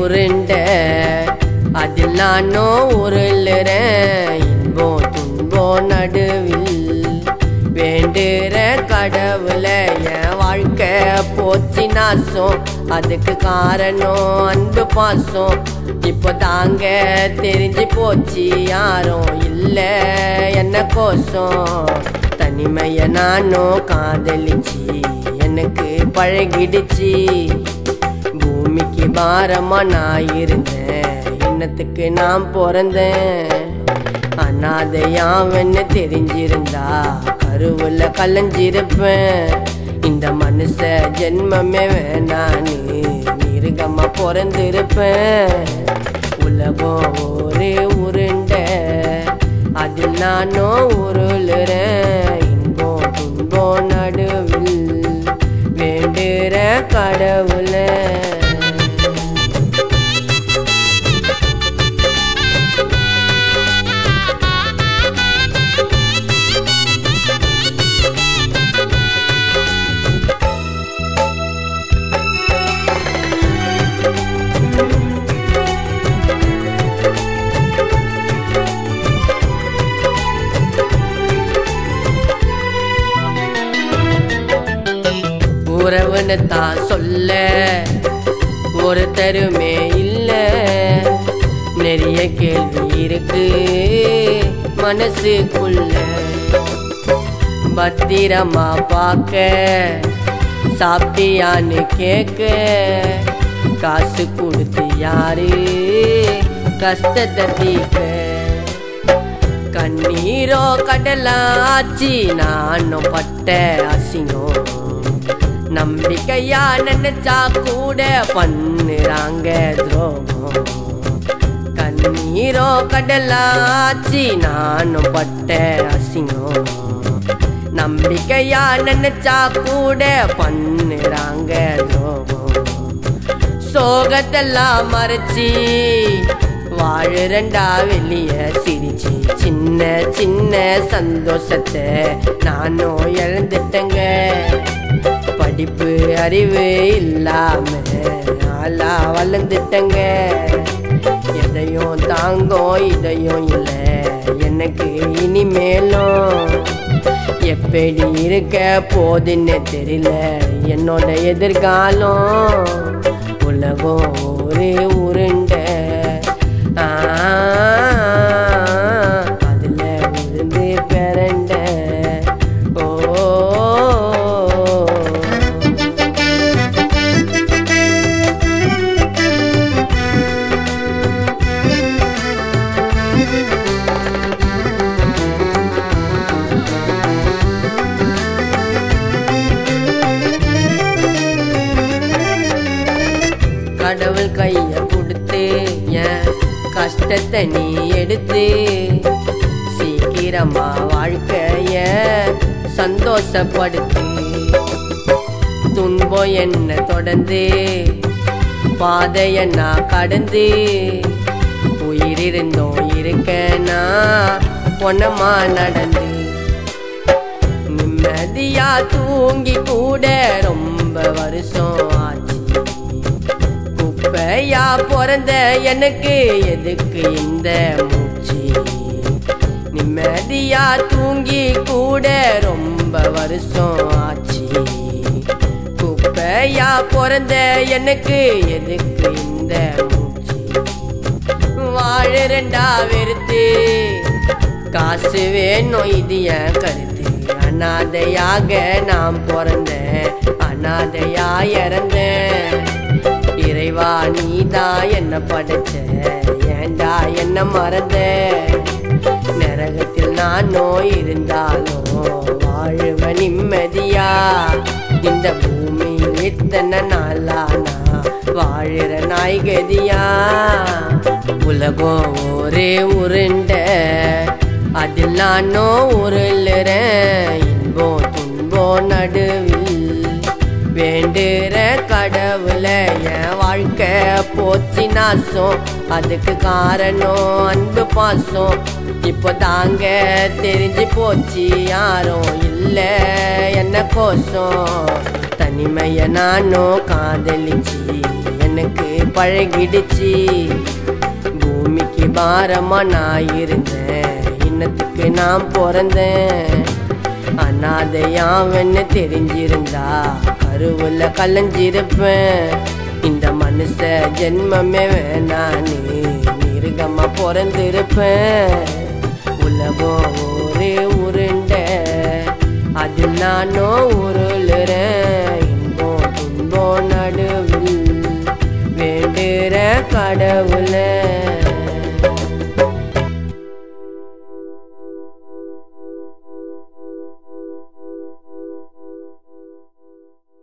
உருண்ட அதில் நானும் உருளுறேன் இன்பம் துன்பம் நடுவில் வேண்டுற கடவுள என் வாழ்க்கை போச்சு நாசம் அதுக்கு காரணம் அன்பு பாசம் இப்போ தாங்க தெரிஞ்சு போச்சு யாரும் இல்லை என்ன கோசம் தனிமைய நானும் காதலிச்சு எனக்கு பழகிடுச்சு பூமிக்கு பாரமா நான் இருந்தேன் இன்னத்துக்கு நான் பிறந்தேன் அனாதையாவன்னு தெரிஞ்சிருந்தா கருவுல கலைஞ்சிருப்பேன் இந்த மனுஷ ஜென்மமே வேணான்னு மிருகமா பிறந்திருப்பேன் உலகம் ஒரு உருண்ட அதில் நானும் உருளுறேன் இன்பம் துன்பம் நடுவில் வேண்டுற கடவுளை உறவுன்னு தான் சொல்ல ஒருத்தருமே இல்ல நிறைய கேள்வி இருக்கு மனசுக்குள்ள பத்திரமா பார்க்க சாப்பிட்டியான்னு கேட்க காசு கொடுத்து யாரு கஷ்டத்தை தீர்க்க கண்ணீரோ கடலாச்சு நானும் பட்ட அசிங்கம் நம்பிக்கையா நினைச்சா கூட பண்ணுறாங்க துரோகம் கண்ணீரோ கடலாச்சு நானும் பட்ட அசிங்கம் நம்பிக்கையா நினைச்சா கூட பண்ணுறாங்க துரோகம் சோகத்தெல்லாம் மறைச்சி வாழுறண்டா வெளிய சிரிச்சு சின்ன சின்ன சந்தோஷத்தை நானும் இழந்துட்டேங்க படிப்பு அறிவு இல்லாம ஆளா வளர்ந்துட்டேங்க எதையும் தாங்கும் இதையும் இல்லை எனக்கு இனிமேலும் எப்படி இருக்க போதுன்னு தெரியல என்னோட எதிர்காலம் உலகம் ஒரு உருண்ட ஆ, அதுல விழுந்து பிறண்ட ஓ கடவுள் கைய கொடுத்து என் கஷ்டத்தை நீ எடுத்து சீக்கிரமா வாழ்க்கைய சந்தோஷப்படுத்து துன்பம் என்ன தொடர்ந்து பாதைய நான் கடந்து உயிரிருந்தோம் இருக்கேனா பொன்னமா நடந்து நிம்மதியா தூங்கி கூட ரொம்ப வருஷம் ஆச்சு குப்பையா பிறந்த எனக்கு எதுக்கு இந்த மூச்சு நிம்மதியா தூங்கி கூட ரொம்ப வருஷம் ஆச்சு குப்பையா பிறந்த எனக்கு எதுக்கு இந்த மூச்சு வாழறண்டா வெறுத்து காசு வேணும் இது என் கருத்து அனாதையாக நான் பிறந்தேன் அனாதையா இறந்தேன் இறைவா நீதான் என்ன படைச்ச ஏண்டா என்ன மறந்த நரகத்தில் நானோ இருந்தாலும் வாழுவ நிம்மதியா இந்த பூமியில் இத்தனை நாளா நான் வாழுற நாய்கதியா உலகம் ஒரே உருண்ட அதில் நானும் உருளுறேன் இன்பம் துன்பம் நடுவில் வேண்டுற கடவுள என் வாழ்க்கை போச்சு நாசம் அதுக்கு காரணம் அன்பு பாசம் இப்போ தாங்க தெரிஞ்சு போச்சு யாரும் இல்லை என்ன கோசம் தனிமைய நானும் காதலிச்சு எனக்கு பழகிடுச்சு பூமிக்கு பாரமா நான் இருந்தேன் இன்னத்துக்கு நான் பிறந்தேன் அனாதையாவன்னு தெரிஞ்சிருந்தா கருவுல கலைஞ்சிருப்பேன் இந்த மனுஷ ஜென்மமே வேணான்னு மிருகமா பிறந்திருப்பேன் உலகம் ஒரு உருண்டை அதில் நானும் உருளுறேன்